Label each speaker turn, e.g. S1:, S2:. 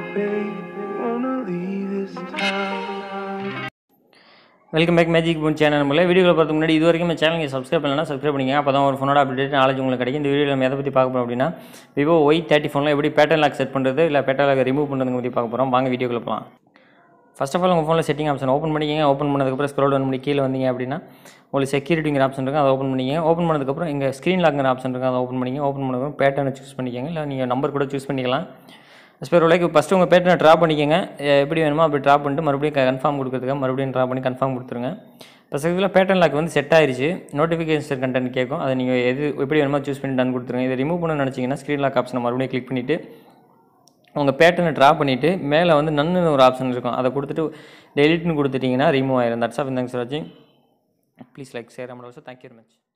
S1: baby, wanna leave this town.
S2: Welcome back magic phone channel நம்மள வீடியோவில் பார்த்து முன்னாடி இது வரைக்கும் இந்த சேனலுக்கு சப்ஸ்கிரைப் பண்ணலாம் சப்ஸ்கிரைப் பண்ணிங்க அப்போ தான் ஒரு ஃபோனோட அப்டேட் நாலேஜ் உங்களுக்கு கிடைக்கும் இந்த வீடியோவில் நம்ம எதை பற்றி பார்க்க போகிறோம் அப்படின்னா விவோ ஒய் தேர்ட்டி ஃபோனில் எப்படி பேட்டர்ன் லாக் செட் பண்ணுறது இல்லை பேட்டர்ன் லாக் ரிமூவ் பண்ணுறது பற்றி பார்க்க போகிறோம் வாங்க வீடியோக்குள்ள போகலாம் ஃபர்ஸ்ட் ஆஃப் ஆல் உங்கள் ஃபோனில் செட்டிங் ஆப்ஷன் ஓப்பன் பண்ணிக்கிங்க ஓப்பன் பண்ணதுக்கப்புறம் ஸ்க்ரோல் டவுன் பண்ணி கீழே வந்தீங்க அப்படின்னா உங்களுக்கு செக்யூரிட்டிங்கிற ஆப்ஷன் இருக்கும் அதை ஓப்பன் பண்ணிக்கிங்க ஓப்பன் பண்ணதுக்கப்புறம் இங்கே ஸ்க்ரீன் லாக்ங்கிற ஆப்ஷன் இருக்கும் அதை ஓப்பன் பண்ணிங்க ஓப்பன் பண்ணதுக்கப்புறம் பேட்டர்னை சூஸ் பண்ணிக்கோங்க இல்லை நீங்கள் நம்பர் கூட சூஸ் பண்ணிக்கலாம் ஸ்பேர் லைக் ஃபஸ்ட்டு உங்கள் பேட்டர்னை ட்ரா பண்ணிக்கோங்க எ- எப்படி வேணுமோ அப்படி ட்ரா பண்ணிட்டு மறுபடியும் கன்ஃபார்ம் கொடுக்குறதுக்கு மறுபடியும் ட்ரா பண்ணி கன்ஃபார்ம் கொடுத்துருங்க இப்போ சக்ஸஸ்ஃபுல்லாக பேட்டர்ன் லாக் வந்து செட் ஆயிருச்சு நோட்டிஃபிகேஷன் கண்டென்ட் கேட்கும் அதை நீங்கள் எது எப்படி வேணுமோ சூஸ் பண்ணி டன் கொடுத்துருங்க இதை ரிமூவ் பண்ணணும்னு நினச்சிங்கன்னா ஸ்க்ரீன் லாக் ஆப்ஷனை மறுபடியும் கிளிக் பண்ணிவிட்டு உங்கள் பேட்டர்னை ட்ரா பண்ணிவிட்டு மேலே வந்து நன்னு ஒரு ஆப்ஷன் இருக்கும் அதை கொடுத்துட்டு டெலிட்னு கொடுத்துட்டிங்கன்னா ரிமூவ் ஆயிரும் தட்ஸ் ஆஃப் தேங்க்ஸ் ஃபார் வாட்சிங் please like share and also thank you very much